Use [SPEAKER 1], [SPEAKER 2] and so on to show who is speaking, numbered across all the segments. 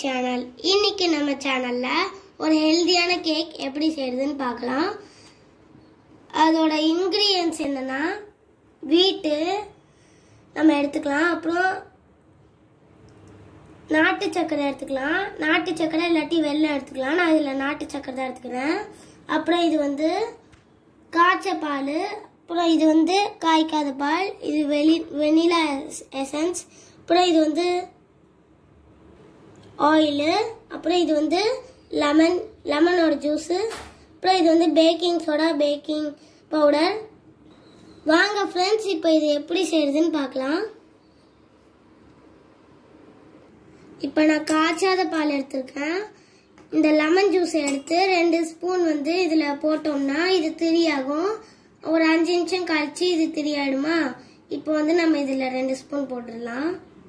[SPEAKER 1] Channel இன்னைக்கு நம்ம சேனல்ல ஒரு ஹெல்தியான கேக் எப்படி செய்யறதுன்னு பார்க்கலாம் அதோட இன்கிரியன்ஸ் என்னன்னா வீட்டு நம்ம எடுத்துக்கலாம் அப்புறம் நாட்டு சக்கரை எடுத்துக்கலாம் நாட்டு சக்கரை இல்லாட்டி வெள்ளம் எடுத்துக்கலாம் நான் இதில் நாட்டு சக்கரை தான் எடுத்துக்கிறேன் அப்புறம் இது வந்து காய்ச்ச பால் அப்புறம் இது வந்து காய்க்காத பால் இது வெளி வெனிலா எசன்ஸ் அப்புறம் இது வந்து ஆயிலு அப்புறம் இது வந்து லெமன் லெமனோட ஜூஸு அப்புறம் இது வந்து பேக்கிங் சோடா பேக்கிங் பவுடர் வாங்க ஃப்ரெண்ட்ஸ் இப்போ இது எப்படி செய்யறதுன்னு பார்க்கலாம் இப்போ நான் காய்ச்சாத பால் எடுத்திருக்கேன் இந்த லெமன் ஜூஸ் எடுத்து ரெண்டு ஸ்பூன் வந்து இதில் போட்டோம்னா இது திரியாகும் ஒரு அஞ்சு நிமிஷம் கழிச்சு இது திரியாயிடுமா இப்போ வந்து நம்ம இதில் ரெண்டு ஸ்பூன் போட்டுடலாம்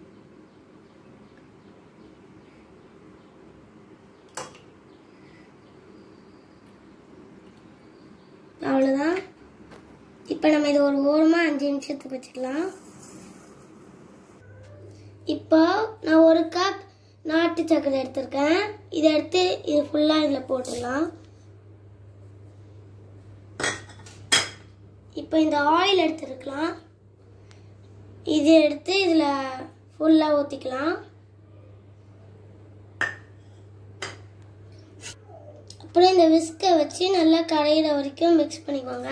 [SPEAKER 1] அவ்வளோதான் இப்போ நம்ம இது ஒரு ஓரமாக அஞ்சு நிமிஷத்துக்கு வச்சுக்கலாம் இப்போ நான் ஒரு கப் நாட்டு சக்கரை எடுத்திருக்கேன் இதை எடுத்து இது ஃபுல்லாக இதில் போட்டுடலாம் இப்போ இந்த ஆயில் எடுத்துருக்கலாம் இது எடுத்து இதில் ஃபுல்லாக ஊற்றிக்கலாம் அப்புறம் இந்த விஸ்கை வச்சு நல்லா கரையிற வரைக்கும் மிக்ஸ் பண்ணிக்கோங்க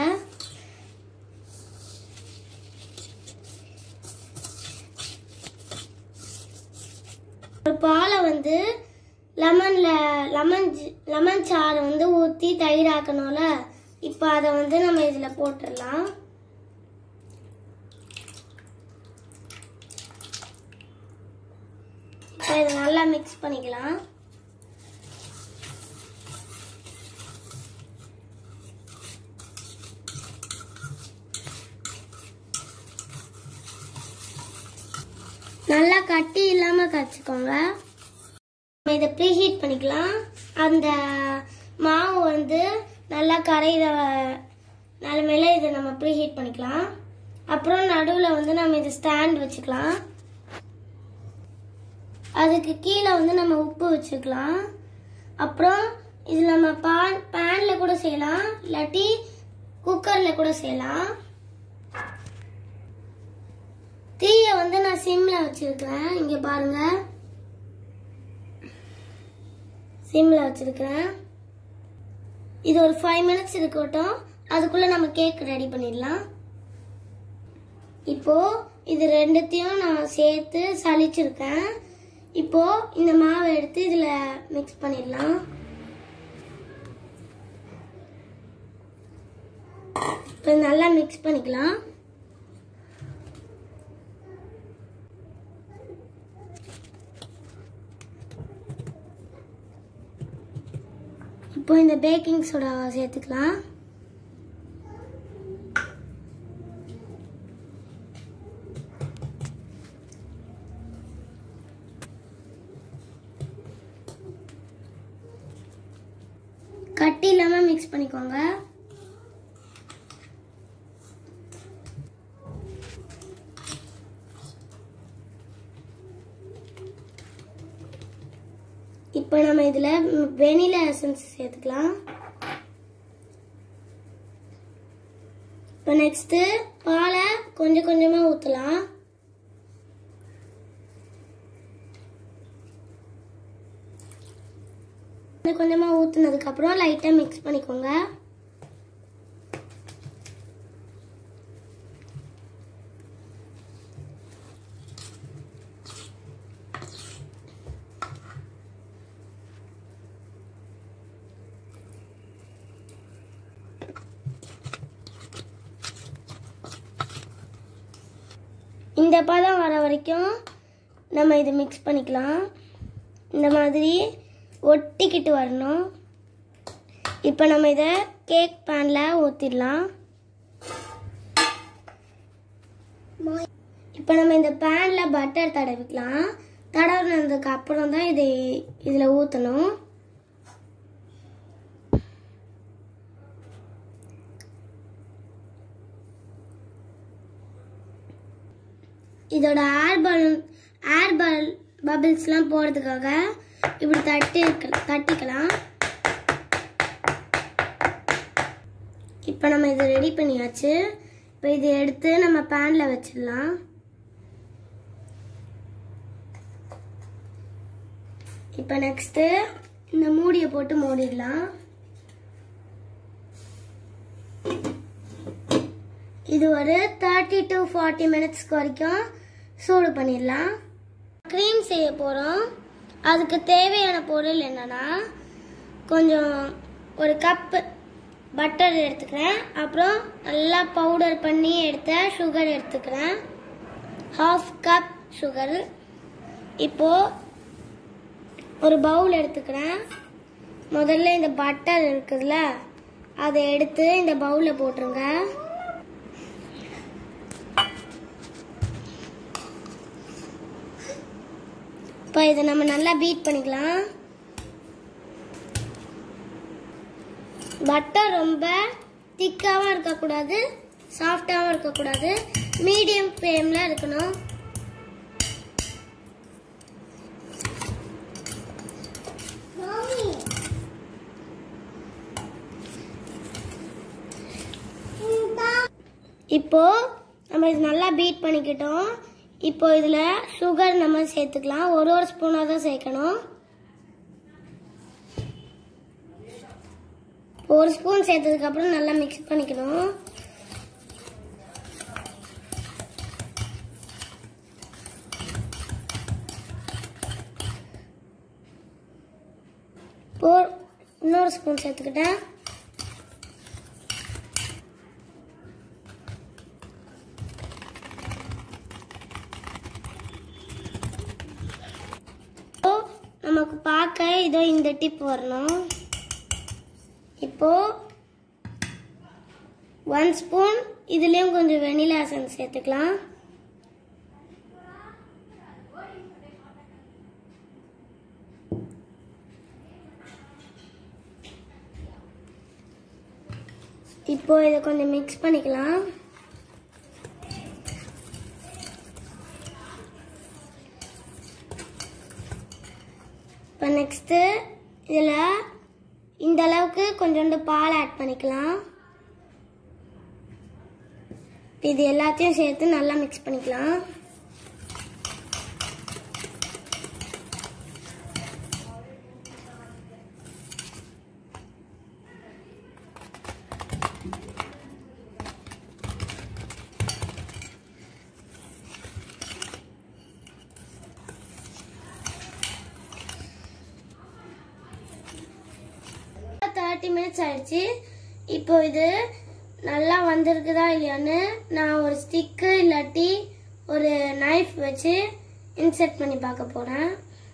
[SPEAKER 1] ஒரு பாலை வந்து லெமன்ல லெமன் லெமன் சாறை வந்து ஊற்றி தயிர் ஆக்கணும்ல இப்போ அதை வந்து நம்ம இதில் போட்டுடலாம் இப்போ இதை நல்லா மிக்ஸ் பண்ணிக்கலாம் நல்லா கட்டி இல்லாமல் கரைச்சிக்கோங்க நம்ம இதை ப்ரீஹீட் பண்ணிக்கலாம் அந்த மாவு வந்து நல்லா கரையிற நிலமையில இதை நம்ம ப்ரீஹீட் பண்ணிக்கலாம் அப்புறம் நடுவில் வந்து நம்ம இது ஸ்டாண்ட் வச்சுக்கலாம் அதுக்கு கீழே வந்து நம்ம உப்பு வச்சுக்கலாம் அப்புறம் இது நம்ம பான் பேனில் கூட செய்யலாம் இல்லாட்டி குக்கரில் கூட செய்யலாம் தீயை வந்து நான் சிம்ல வச்சிருக்கிறேன் இங்க பாருங்க சிம்ல வச்சிருக்கிறேன் இது ஒரு ஃபைவ் மினிட்ஸ் இருக்கட்டும் அதுக்குள்ள நம்ம கேக் ரெடி பண்ணிடலாம் இப்போ இது ரெண்டுத்தையும் நான் சேர்த்து சளிச்சிருக்கேன் இப்போ இந்த மாவை எடுத்து இதுல மிக்ஸ் பண்ணிடலாம் இப்போ நல்லா மிக்ஸ் பண்ணிக்கலாம் இப்போ இந்த பேக்கிங் சோடா சேர்த்துக்கலாம் கட்டி இல்லாம மிக்ஸ் பண்ணிக்கோங்க இப்போ நம்ம இதுல வெனிலா எசன்ஸ் சேர்த்துக்கலாம் இப்போ நெக்ஸ்ட் பாலை கொஞ்சம் கொஞ்சமா ஊற்றலாம் கொஞ்சம் கொஞ்சமா ஊத்துனதுக்கு அப்புறம் லைட்டா மிக்ஸ் பண்ணிக்கோங்க இந்த பதம் வர வரைக்கும் நம்ம இது மிக்ஸ் பண்ணிக்கலாம் இந்த மாதிரி ஒட்டிக்கிட்டு வரணும் இப்போ நம்ம இதை கேக் பேனில் ஊற்றிடலாம் இப்போ நம்ம இந்த பேனில் பட்டர் தடவிக்கலாம் தடவினதுக்கு அப்புறம் தான் இது இதில் ஊற்றணும் இதோட ஏர் பலூன் ஏர் பல் பபிள்ஸ்லாம் போடுறதுக்காக இப்படி தட்டி தட்டிக்கலாம் இப்போ நம்ம இதை ரெடி பண்ணியாச்சு இப்போ இதை எடுத்து நம்ம பேனில் வச்சிடலாம் இப்போ நெக்ஸ்ட்டு இந்த மூடியை போட்டு மூடிடலாம் இது ஒரு தேர்ட்டி டு ஃபார்ட்டி மினிட்ஸ்க்கு வரைக்கும் சூடு பண்ணிடலாம் க்ரீம் செய்ய போகிறோம் அதுக்கு தேவையான பொருள் என்னன்னா கொஞ்சம் ஒரு கப்பு பட்டர் எடுத்துக்கிறேன் அப்புறம் நல்லா பவுடர் பண்ணி எடுத்த சுகர் எடுத்துக்கிறேன் ஹாஃப் கப் சுகர் இப்போது ஒரு பவுல் எடுத்துக்கிறேன் முதல்ல இந்த பட்டர் இருக்குதுல்ல அதை எடுத்து இந்த பவுலில் போட்டுருங்க இப்போ இதை நம்ம நல்லா பீட் பண்ணிக்கலாம் பட்டர் ரொம்ப திக்காகவும் இருக்கக்கூடாது சாஃப்டாகவும் இருக்கக்கூடாது மீடியம் ஃப்ளேமில் இருக்கணும் இப்போ நம்ம இது நல்லா பீட் பண்ணிக்கிட்டோம் இப்போ இதில் சுகர் நம்ம சேர்த்துக்கலாம் ஒரு ஒரு ஸ்பூனாக தான் சேர்க்கணும் ஒரு ஸ்பூன் சேர்த்ததுக்கப்புறம் நல்லா மிக்ஸ் பண்ணிக்கணும் இப்போ இன்னொரு ஸ்பூன் சேர்த்துக்கிட்டேன் இப்போ நமக்கு பார்க்க இதோ இந்த டிப் வரணும் இப்போ ஒன் ஸ்பூன் இதுலேயும் கொஞ்சம் வெனிலா எசன்ஸ் சேர்த்துக்கலாம் இப்போ இதை கொஞ்சம் மிக்ஸ் பண்ணிக்கலாம் இப்போ நெக்ஸ்ட்டு இதில் இந்த அளவுக்கு கொஞ்சோண்டு பால் ஆட் பண்ணிக்கலாம் இது எல்லாத்தையும் சேர்த்து நல்லா மிக்ஸ் பண்ணிக்கலாம் தேர்ட்டி மினிட்ஸ் ஆயிடுச்சு இப்போ இது நல்லா வந்திருக்குதா இல்லையான்னு நான் ஒரு ஸ்டிக்கு இல்லாட்டி ஒரு நைஃப் வச்சு இன்செர்ட் பண்ணி பார்க்க போகிறேன்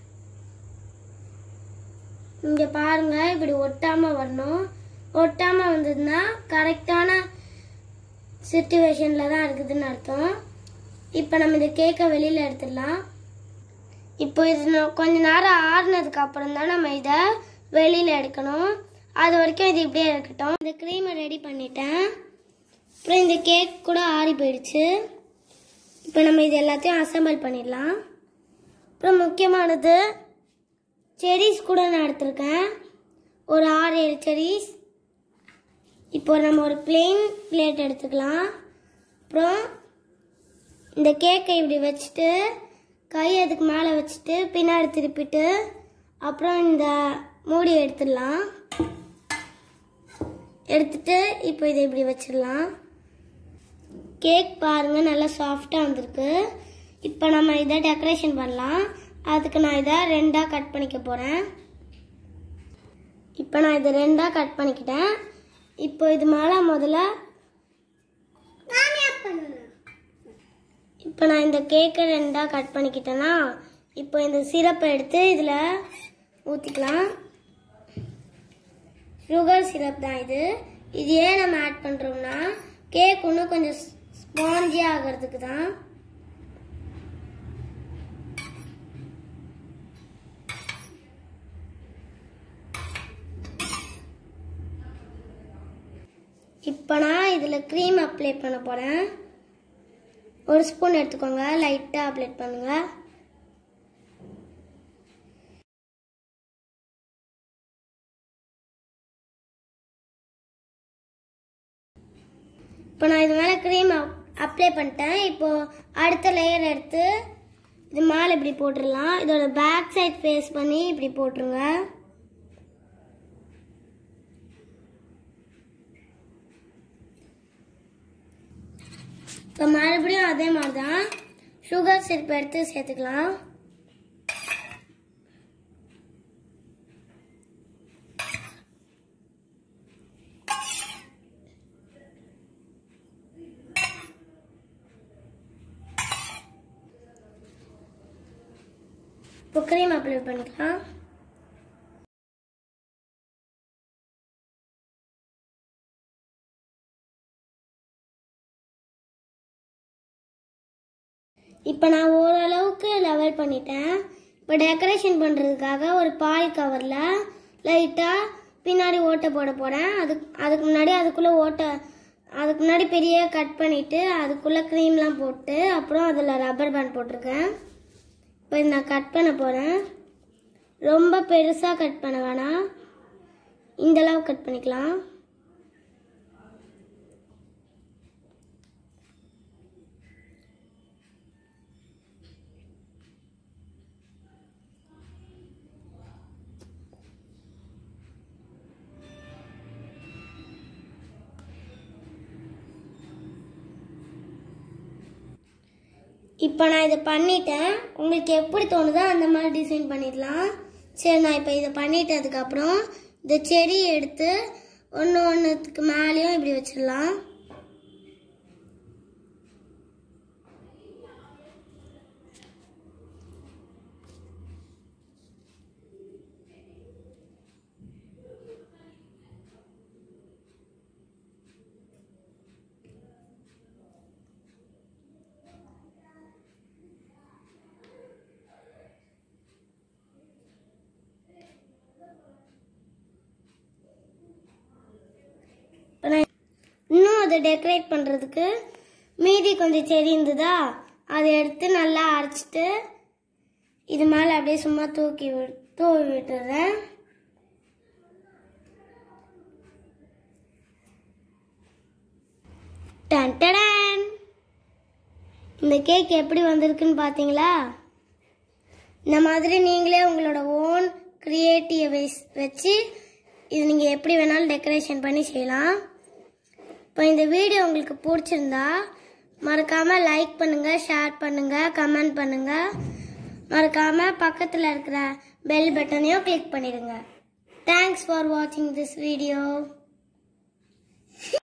[SPEAKER 1] இங்கே பாருங்க இப்படி ஒட்டாமல் வரணும் ஒட்டாமல் வந்ததுன்னா கரெக்டான சுச்சுவேஷனில் தான் இருக்குதுன்னு அர்த்தம் இப்போ நம்ம இந்த கேக்கை வெளியில் எடுத்துடலாம் இப்போ இது நா- கொஞ்ச நேரம் ஆறுனதுக்கு அப்புறம் தான் நம்ம இதை வெளியில் எடுக்கணும் அது வரைக்கும் இது இப்படியே இருக்கட்டும் இந்த க்ரீமை ரெடி பண்ணிட்டேன் அப்புறம் இந்த கேக் கூட ஆறி போயிடுச்சு இப்போ நம்ம இது எல்லாத்தையும் அசெம்பிள் பண்ணிடலாம் அப்புறம் முக்கியமானது செரிஸ் கூட நான் எடுத்திருக்கேன் ஒரு ஆறு ஏழு செரிஸ் இப்போ நம்ம ஒரு பிளெயின் பிளேட் எடுத்துக்கலாம் அப்புறம் இந்த கேக்கை இப்படி வச்சுட்டு கை அதுக்கு மேலே வச்சுட்டு பின்னாடி திருப்பிட்டு அப்புறம் இந்த மூடி எடுத்துடலாம் எடுத்துட்டு இப்போ இதை இப்படி வச்சிடலாம் கேக் பாருங்க நல்லா சாஃப்டாக வந்திருக்கு இப்போ நம்ம இதை டெக்கரேஷன் பண்ணலாம் அதுக்கு நான் இதை ரெண்டாக கட் பண்ணிக்க போகிறேன் இப்போ நான் இதை ரெண்டாக கட் பண்ணிக்கிட்டேன் இப்போ இது மேலே முதல்ல இப்போ நான் இந்த கேக்கை ரெண்டாக கட் பண்ணிக்கிட்டேன்னா இப்போ இந்த சிரப்பை எடுத்து இதில் ஊற்றிக்கலாம் சுகர் சிரப் தான் இது இது ஏன் நம்ம ஆட் பண்ணுறோம்னா கேக் இன்னும் கொஞ்சம் ஸ்பாஞ்சி ஆகிறதுக்கு தான் இப்போ நான் இதில் க்ரீம் அப்ளை பண்ண போகிறேன் ஒரு ஸ்பூன் எடுத்துக்கோங்க லைட்டாக அப்ளை பண்ணுங்கள் இப்போ நான் இது மேலே க்ரீம் அப்ளை பண்ணிட்டேன் இப்போ அடுத்த லேயர் எடுத்து இது மேலே இப்படி போட்டுடலாம் இதோட பேக் சைட் ஃபேஸ் பண்ணி இப்படி போட்டுருங்க இப்போ மறுபடியும் அதே மாதிரி தான் சுகர் சிரப் எடுத்து சேர்த்துக்கலாம் இப்போ க்ரீம் அப்ளை பண்ணிக்கலாம் இப்போ நான் ஓரளவுக்கு லெவல் பண்ணிட்டேன் இப்போ டெக்கரேஷன் பண்ணுறதுக்காக ஒரு பால் கவரில் லைட்டாக பின்னாடி ஓட்டை போட போகிறேன் அதுக்கு அதுக்கு முன்னாடி அதுக்குள்ளே ஓட்டை அதுக்கு முன்னாடி பெரிய கட் பண்ணிவிட்டு அதுக்குள்ளே க்ரீம்லாம் போட்டு அப்புறம் அதில் ரப்பர் பேண்ட் போட்டிருக்கேன் இப்போ இதை நான் கட் பண்ண போகிறேன் ரொம்ப பெருசாக கட் பண்ண வேணாம் இந்த அளவு கட் பண்ணிக்கலாம் இப்போ நான் இதை பண்ணிட்டேன் உங்களுக்கு எப்படி தோணுதோ அந்த மாதிரி டிசைன் பண்ணிடலாம் சரி நான் இப்போ இதை பண்ணிட்டதுக்கப்புறம் இந்த செடி எடுத்து ஒன்று ஒன்றுத்துக்கு மேலேயும் இப்படி வச்சிடலாம் இப்போ நான் இன்னும் அதை டெக்கரேட் பண்ணுறதுக்கு மீதி கொஞ்சம் செடி இருந்ததா அதை எடுத்து நல்லா அரைச்சிட்டு இது மேலே அப்படியே சும்மா தூக்கி வி- தூவி விட்டுறேன் டன் டடன். இந்த கேக் எப்படி வந்திருக்குன்னு பார்த்தீங்களா இந்த மாதிரி நீங்களே உங்களோட ஓன் கிரியேட்டிவ் வச்சு இது நீங்கள் எப்படி வேணாலும் டெக்கரேஷன் பண்ணி செய்யலாம் இப்போ இந்த வீடியோ உங்களுக்கு பிடிச்சிருந்தா மறக்காமல் லைக் பண்ணுங்கள் ஷேர் பண்ணுங்கள் கமெண்ட் பண்ணுங்கள் மறக்காமல் பக்கத்தில் இருக்கிற பெல் பட்டனையும் கிளிக் பண்ணிடுங்க தேங்க்ஸ் ஃபார் வாட்சிங் திஸ் வீடியோ